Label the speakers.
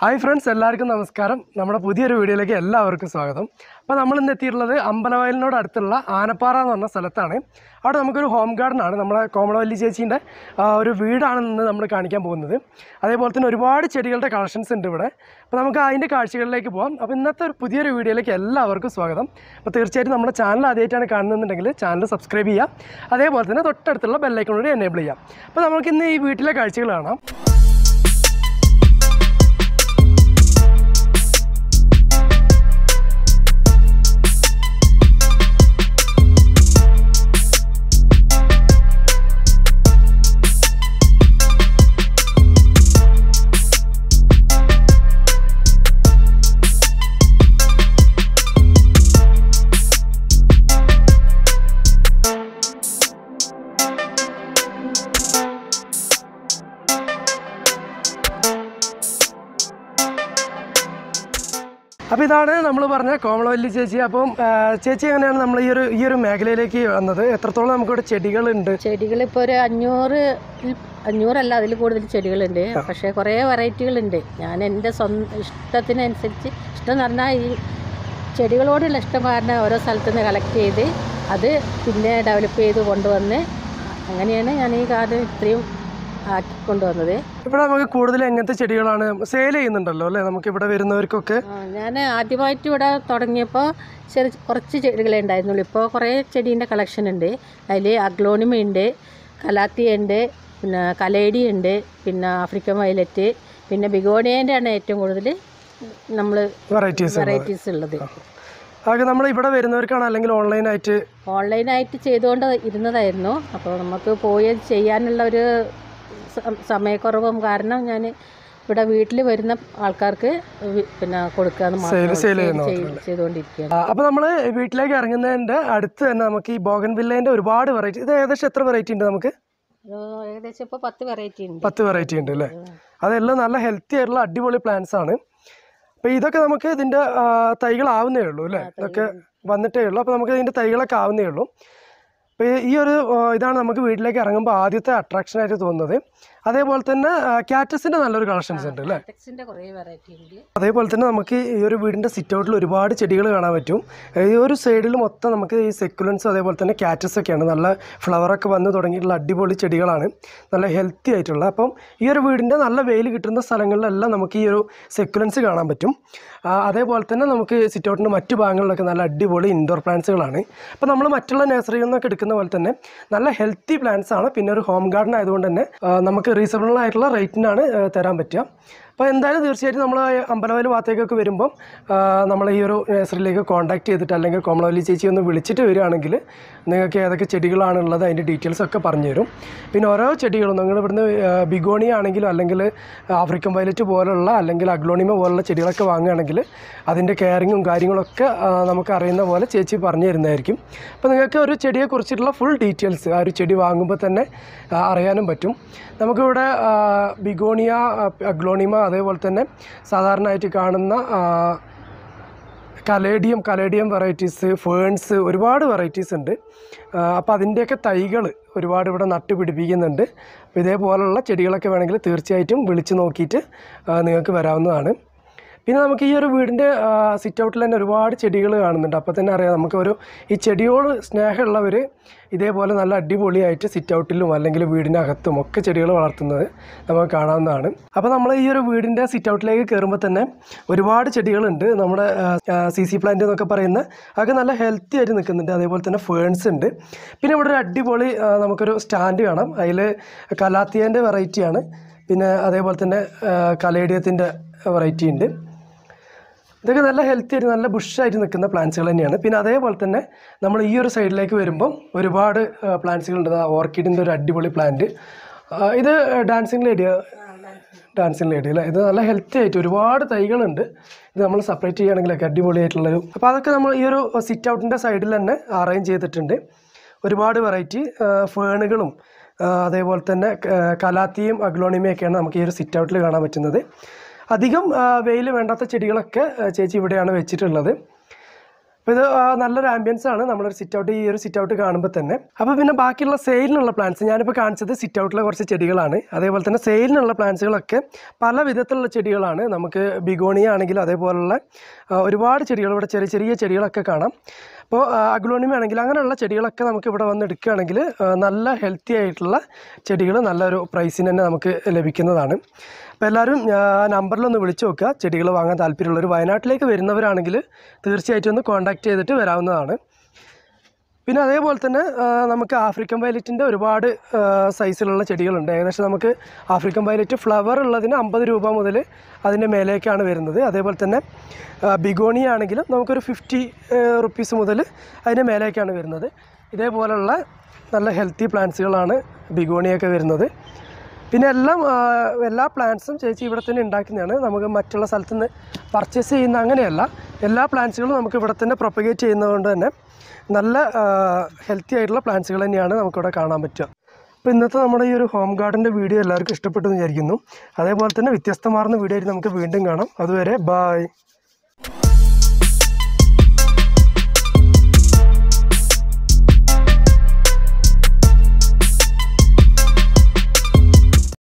Speaker 1: hi friends എല്ലാവർക്കും നമസ്കാരം നമ്മുടെ പുതിയൊരു വീഡിയോയിലേക്ക് എല്ലാവർക്കും സ്വാഗതം അപ്പോൾ നമ്മൾ ഇന്ന് എത്തിയിട്ടുള്ളത് അമ്പലവയലിനോട് അടുത്തുള്ള ആനപ്പാറ എന്ന് പറഞ്ഞ സ്ഥലത്താണ് അവിടെ നമുക്കൊരു ഹോം ഗാർഡൻ ആണ് നമ്മുടെ കോമളവല്ലി ചേച്ചീൻ്റെ ആ, ഒരു വീടാണ് ഇന്ന് നമ്മൾ കാണിക്കാൻ പോകുന്നത് അതേപോലെ തന്നെ ഒരുപാട് ചെടികളുടെ കളക്ഷൻസ് ഉണ്ട് ഇവിടെ അപ്പോൾ നമുക്ക് അതിൻ്റെ കാഴ്ചകളിലേക്ക് പോകാം അപ്പോൾ ഇന്നത്തെ ഒരു പുതിയൊരു വീഡിയോയിലേക്ക് എല്ലാവർക്കും സ്വാഗതം അപ്പോൾ തീർച്ചയായിട്ടും നമ്മുടെ ചാനൽ ആദ്യമായിട്ടാണ് കാണുന്നുണ്ടെങ്കിൽ ചാനൽ സബ്സ്ക്രൈബ് ചെയ്യാം അതേപോലെ തന്നെ തൊട്ടടുത്തുള്ള ബെല്ലൈക്കൺ കൂടി എനേബിൾ ചെയ്യാം അപ്പോൾ നമുക്ക് ഇന്ന് ഈ വീട്ടിലെ കാഴ്ചകൾ കാണാം അപ്പോൾ ഇതാണ് നമ്മൾ പറഞ്ഞ കോമളവല്ലി ചേച്ചി അപ്പം ആ, ചേച്ചി എങ്ങനെയാണ് നമ്മൾ ഈ ഒരു ഈ ഒരു മേഖലയിലേക്ക് വന്നത് എത്രത്തോളം നമുക്കിവിടെ ചെടികളുണ്ട്
Speaker 2: ചെടികൾ ഇപ്പോൾ ഒരു അഞ്ഞൂറ് അഞ്ഞൂറല്ല അതിൽ കൂടുതൽ ചെടികളുണ്ട് പക്ഷേ കുറേ വെറൈറ്റികളുണ്ട് ഞാൻ എൻ്റെ സ്വന്തം ഇഷ്ടത്തിനനുസരിച്ച് ഇഷ്ടം എന്ന് പറഞ്ഞാൽ ഈ ചെടികളോടുള്ള ഇഷ്ടം കാരണം ഓരോ സ്ഥലത്തു നിന്ന് കളക്ട് ചെയ്ത് അത് പിന്നെ ഡെവലപ്പ് ചെയ്ത് കൊണ്ടുവന്ന് അങ്ങനെയാണ് ഞാൻ ഈ കാർഡ് ഇത്രയും ആക്കി കൊണ്ടുവന്നത്
Speaker 1: ഇവിടെ നമുക്ക് കൂടുതൽ എങ്ങനത്തെ ചെടികളാണ് സെയിൽ ചെയ്യുന്നുണ്ടല്ലോ അല്ലേ നമുക്ക് ഇവിടെ വരുന്നവർക്കൊക്കെ
Speaker 2: ഞാൻ ആദ്യമായിട്ട് ഇവിടെ തുടങ്ങിയപ്പോൾ ചെറിയ കുറച്ച് ചെടികളെ ഉണ്ടായിരുന്നുള്ളൂ ഇപ്പോൾ കുറേ ചെടീൻ്റെ കളക്ഷൻ ഉണ്ട് അതിൽ അഗ്ലോണിമ ഉണ്ട് കലാത്തിയ ഉണ്ട് പിന്നെ കലേഡി ഉണ്ട് പിന്നെ ആഫ്രിക്കൻ വയലറ്റ് പിന്നെ ബിഗോണിയേൻ്റെ ആണ് ഏറ്റവും കൂടുതൽ നമ്മൾ
Speaker 1: വെറൈറ്റീസ്
Speaker 2: വെറൈറ്റീസ് ഉള്ളത്
Speaker 1: അതൊക്കെ നമ്മൾ ഇവിടെ വരുന്നവർക്കാണ് അല്ലെങ്കിൽ ഓൺലൈനായിട്ട്
Speaker 2: ഓൺലൈനായിട്ട് ചെയ്തുകൊണ്ട് ഇരുന്നതായിരുന്നു അപ്പോൾ നമുക്ക് പോയി അത് ചെയ്യാനുള്ള ഒരു സ- സമയക്കുറവും കാരണം ഞാൻ ഇവിടെ വീട്ടിൽ വരുന്ന ആൾക്കാർക്ക് വി- പിന്നെ കൊടുക്കാന്ന്
Speaker 1: Sale- sale ചെയ്യുന്ന
Speaker 2: ചെയ്തുകൊണ്ടിരിക്കുകയാണ്
Speaker 1: അപ്പോൾ നമ്മൾ വീട്ടിലേക്ക് ഇറങ്ങുന്നതിൻ്റെ അടുത്ത് തന്നെ നമുക്ക് ഈ ബോഗൻ വില്ലേൻ്റെ ഒരുപാട് വെറൈറ്റി ഇത് ഏകദേശം എത്ര വെറൈറ്റി ഉണ്ട് നമുക്ക്
Speaker 2: ഒരു ഏകദേശം ഇപ്പോൾ പത്ത് വെറൈറ്റി ഉണ്ട്
Speaker 1: പത്ത് വെറൈറ്റി ഉണ്ട് അല്ലേ അതെല്ലാം നല്ല ഹെൽത്തി ആയിട്ടുള്ള അടിപൊളി പ്ലാന്റ്സ് ആണ് അപ്പോൾ ഇതൊക്കെ നമുക്ക് ഇതിൻ്റെ ആ, തൈകളാവുന്നേ ഉള്ളൂ അല്ലേ ഇതൊക്കെ വന്നിട്ടേ ഉള്ളൂ അപ്പോൾ നമുക്ക് ഇതിൻ്റെ തൈകളൊക്കെ ആവുന്നേ ഉള്ളൂ അപ്പോൾ ഈ ഒരു ആ, ഇതാണ് നമുക്ക് വീട്ടിലേക്ക് ഇറങ്ങുമ്പോൾ ആദ്യത്തെ അട്രാക്ഷൻ ആയിട്ട് തോന്നുന്നത് അതേപോലെ തന്നെ ക്യാറ്റസിൻ്റെ നല്ലൊരു കളക്ഷൻസ് ഉണ്ട് അല്ലേ
Speaker 2: ടെക്സിൻ്റെ കുറേ വെറൈറ്റി ഉണ്ട്
Speaker 1: അതേപോലെ തന്നെ നമുക്ക് ഈ ഒരു വീടിൻ്റെ സിറ്റ് ഔട്ടിൽ ഒരുപാട് ചെടികൾ കാണാൻ പറ്റും ഈ ഒരു സൈഡിൽ മൊത്തം നമുക്ക് ഈ സെക്കുലൻസും അതേപോലെ തന്നെ cactus ഒക്കെയാണ് നല്ല ഫ്ലവറൊക്കെ വന്ന് തുടങ്ങിയിട്ടുള്ള അടിപൊളി ചെടികളാണ് നല്ല ഹെൽത്തി ആയിട്ടുള്ള അപ്പം ഈ ഒരു വീടിൻ്റെ നല്ല വെയിൽ കിട്ടുന്ന സ്ഥലങ്ങളിലെല്ലാം നമുക്ക് ഈ ഒരു സെക്കുലൻസ് കാണാൻ പറ്റും ആ, അതേപോലെ തന്നെ നമുക്ക് സിറ്റ് ഔട്ടിൻ്റെ മറ്റു ഭാഗങ്ങളിലൊക്കെ നല്ല അടിപൊളി ഇൻഡോർ പ്ലാന്റ്സുകളാണ് അപ്പോൾ നമ്മൾ മറ്റുള്ള നഴ്സറിയിൽ നിന്നൊക്കെ എടുക്കുന്ന പോലെ തന്നെ നല്ല ഹെൽത്തി പ്ലാന്റ്സ് ആണ് പിന്നെ ഒരു ഹോം ഗാർഡൻ ആയതുകൊണ്ട് തന്നെ ആ, നമുക്ക് റീസണബിൾ ആയിട്ടുള്ള റേറ്റിനാണ് ആ, തരാൻ പറ്റുക അപ്പോൾ എന്തായാലും തീർച്ചയായിട്ടും നമ്മൾ അമ്പലവയൽ ഭാഗത്തേക്കൊക്കെ വരുമ്പം നമ്മൾ ഈ ഒരു നഴ്സറിയിലേക്ക് കോൺടാക്ട് ചെയ്തിട്ട് അല്ലെങ്കിൽ കോമളവല്ലി ചേച്ചി ഒന്ന് വിളിച്ചിട്ട് വരികയാണെങ്കിൽ നിങ്ങൾക്ക് ഏതൊക്കെ ചെടികളാണുള്ളത് അതിൻ്റെ ഡീറ്റെയിൽസ് ഒക്കെ പറഞ്ഞു തരും പിന്നെ ഓരോ ചെടികളും നിങ്ങൾ ഇവിടുന്ന് ബിഗോണി ആണെങ്കിലും അല്ലെങ്കിൽ ആഫ്രിക്കൻ വയലറ്റ് പോലുള്ള അല്ലെങ്കിൽ അഗ്ലോണിമ പോലുള്ള ചെടികളൊക്കെ വാങ്ങുകയാണെങ്കിൽ അതിൻ്റെ കെയറിങ്ങും കാര്യങ്ങളൊക്കെ ആ, നമുക്ക് അറിയുന്ന പോലെ ചേച്ചി പറഞ്ഞു തരുന്നതായിരിക്കും അപ്പോൾ നിങ്ങൾക്ക് ഒരു ചെടിയെക്കുറിച്ചിട്ടുള്ള ഫുൾ ഡീറ്റെയിൽസ് ആ ഒരു ചെടി വാങ്ങുമ്പോൾ തന്നെ ആ, അറിയാനും പറ്റും നമുക്കിവിടെ ആ, ബിഗോണിയ ആ, അഗ്ലോണിമ അതേപോലെ തന്നെ സാധാരണയായിട്ട് കാണുന്ന ആ, കലേഡിയം കലേഡിയം വെറൈറ്റീസ് ഫേൺസ് ഒരുപാട് വെറൈറ്റീസ് ഉണ്ട് അപ്പോൾ അതിൻ്റെയൊക്കെ തൈകൾ ഒരുപാട് ഇവിടെ നട്ട് പിടിപ്പിക്കുന്നുണ്ട് അപ്പോൾ ഇതേപോലുള്ള ചെടികളൊക്കെ വേണമെങ്കിൽ തീർച്ചയായിട്ടും വിളിച്ച് നോക്കിയിട്ട് ആ, നിങ്ങൾക്ക് വരാവുന്നതാണ് പിന്നെ നമുക്ക് ഈ ഒരു വീടിൻ്റെ സിറ്റ് ഔട്ടിൽ തന്നെ ഒരുപാട് ചെടികൾ കാണുന്നുണ്ട് അപ്പോൾ തന്നെ അറിയാം നമുക്ക് ഒരു ഈ ചെടിയോട് സ്നേഹമുള്ളവർ ഇതേപോലെ നല്ല അടിപൊളിയായിട്ട് സിറ്റ് ഔട്ടിലും അല്ലെങ്കിൽ വീടിനകത്തും ഒക്കെ ചെടികൾ വളർത്തുന്നത് നമുക്ക് കാണാവുന്നതാണ് അപ്പോൾ നമ്മൾ ഈ ഒരു വീടിൻ്റെ സിറ്റ് ഔട്ടിലേക്ക് കയറുമ്പോൾ തന്നെ ഒരുപാട് ചെടികളുണ്ട് നമ്മുടെ സി സി പ്ലാന്റ് എന്നൊക്കെ പറയുന്ന അതൊക്കെ നല്ല ഹെൽത്തി ആയിട്ട് നിൽക്കുന്നുണ്ട് അതേപോലെ തന്നെ ഫേൺസ് ഉണ്ട് പിന്നെ ഇവിടെ ഒരു അടിപൊളി ആ, നമുക്കൊരു സ്റ്റാൻഡ് കാണാം അതിൽ കലാത്തിയൻ്റെ വെറൈറ്റിയാണ് പിന്നെ അതേപോലെ തന്നെ കലേഡിയത്തിൻ്റെ വെറൈറ്റി ഉണ്ട് ഇതൊക്കെ നല്ല ഹെൽത്തി ആയിട്ട് നല്ല ബുഷായിട്ട് നിൽക്കുന്ന പ്ലാന്റ്സുകൾ തന്നെയാണ് പിന്നെ അതേപോലെ തന്നെ നമ്മൾ ഈ ഒരു സൈഡിലേക്ക് വരുമ്പം ഒരുപാട് പ്ലാന്റ്സുകളുണ്ട് ഓർക്കിഡിൻ്റെ ഒരു അടിപൊളി പ്ലാന്റ് ഇത് ഡാൻസിങ് ലേഡി ഡാൻസിങ് ലേഡി അല്ലേ ഇത് നല്ല ഹെൽത്തി ആയിട്ട് ഒരുപാട് തൈകളുണ്ട് ഇത് നമ്മൾ സെപ്പറേറ്റ് ചെയ്യുകയാണെങ്കിലൊക്കെ അടിപൊളിയായിട്ടുള്ളൊരു അപ്പോൾ അതൊക്കെ നമ്മൾ ഈ ഒരു സിറ്റ് ഔട്ടിൻ്റെ സൈഡിൽ തന്നെ അറേഞ്ച് ചെയ്തിട്ടുണ്ട് ഒരുപാട് വെറൈറ്റി ഫേണുകളും അതേപോലെ തന്നെ ക- കലാത്തിയും അഗ്ലോണിമയൊക്കെയാണ് നമുക്ക് ഈ ഒരു സിറ്റ് ഔട്ടിൽ കാണാൻ പറ്റുന്നത് അധികം വെയിൽ വേണ്ടാത്ത ചെടികളൊക്കെ ആ, ചേച്ചി ഇവിടെയാണ് വെച്ചിട്ടുള്ളത് അപ്പോൾ ഇത് ആ, നല്ലൊരു ആംബിയൻസ് ആണ് നമ്മളൊരു സിറ്റ് ഔട്ട് ഈ ഒരു സിറ്റ് ഔട്ട് കാണുമ്പോൾ തന്നെ അപ്പോൾ പിന്നെ ബാക്കിയുള്ള സെയിലിനുള്ള പ്ലാന്റ്സ് ഞാനിപ്പോൾ കാണിച്ചത് സിറ്റ് ഔട്ടിലെ കുറച്ച് ചെടികളാണ് അതേപോലെ തന്നെ സെയിലിനുള്ള പ്ലാന്റ്സുകളൊക്കെ പല വിധത്തിലുള്ള ചെടികളാണ് നമുക്ക് ബിഗോണിയ ആണെങ്കിലും അതേപോലുള്ള ആ, ഒരുപാട് ചെടികൾ ഇവിടെ ചെറിയ ചെറിയ ചെടികളൊക്കെ കാണാം അപ്പോൾ അഗ്ലോണിയം ആണെങ്കിൽ അങ്ങനെയുള്ള ചെടികളൊക്കെ നമുക്ക് ഇവിടെ വന്ന് എടുക്കുകയാണെങ്കിൽ ആ, നല്ല ഹെൽത്തി ആയിട്ടുള്ള ചെടികൾ നല്ലൊരു പ്രൈസിന് തന്നെ നമുക്ക് ലഭിക്കുന്നതാണ് അപ്പോൾ എല്ലാവരും നമ്പറിലൊന്ന് വിളിച്ചു നോക്കുക ചെടികൾ വാങ്ങാൻ താല്പര്യമുള്ളവർ വയനാട്ടിലേക്ക് വരുന്നവരാണെങ്കിൽ തീർച്ചയായിട്ടും ഒന്ന് കോൺടാക്റ്റ് ചെയ്തിട്ട് വരാവുന്നതാണ് പിന്നെ അതേപോലെ തന്നെ ആ, നമുക്ക് ആഫ്രിക്കൻ വയലറ്റിൻ്റെ ഒരുപാട് ആ, സൈസിലുള്ള ചെടികളുണ്ട് ഏകദേശം നമുക്ക് ആഫ്രിക്കൻ വയലറ്റ് ഫ്ലവർ ഉള്ളതിന് അമ്പത് രൂപ മുതൽ അതിൻ്റെ മേലേക്കാണ് വരുന്നത് അതേപോലെ തന്നെ ബിഗോണി ആണെങ്കിലും നമുക്കൊരു ഫിഫ്റ്റി റുപ്പീസ് മുതൽ അതിൻ്റെ മേലേക്കാണ് വരുന്നത് ഇതേപോലുള്ള നല്ല ഹെൽത്തി പ്ലാന്റ്സുകളാണ് ബിഗോണിയൊക്കെ വരുന്നത് പിന്നെ എല്ലാം ആ, എല്ലാ പ്ലാന്റ്സും ചേച്ചി ഇവിടെ തന്നെ ഉണ്ടാക്കുന്നതാണ് നമുക്ക് മറ്റുള്ള സ്ഥലത്ത് നിന്ന് പർച്ചേസ് ചെയ്യുന്ന അങ്ങനെയല്ല എല്ലാ പ്ലാന്റ്സുകളും നമുക്ക് ഇവിടെ തന്നെ പ്രൊപ്പഗേറ്റ് ചെയ്യുന്നതുകൊണ്ട് തന്നെ നല്ല ഹെൽത്തി ആയിട്ടുള്ള പ്ലാന്റ്സുകൾ തന്നെയാണ് നമുക്കിവിടെ കാണാൻ പറ്റുക അപ്പോൾ ഇന്നത്തെ നമ്മുടെ ഈ ഒരു ഹോം ഗാർഡൻ്റെ വീഡിയോ എല്ലാവർക്കും ഇഷ്ടപ്പെട്ടു എന്ന് വിചാരിക്കുന്നു അതേപോലെ തന്നെ വ്യത്യസ്തമാർന്ന വീഡിയോ ആയിട്ട് നമുക്ക് വീണ്ടും കാണാം അതുവരെ ബായ്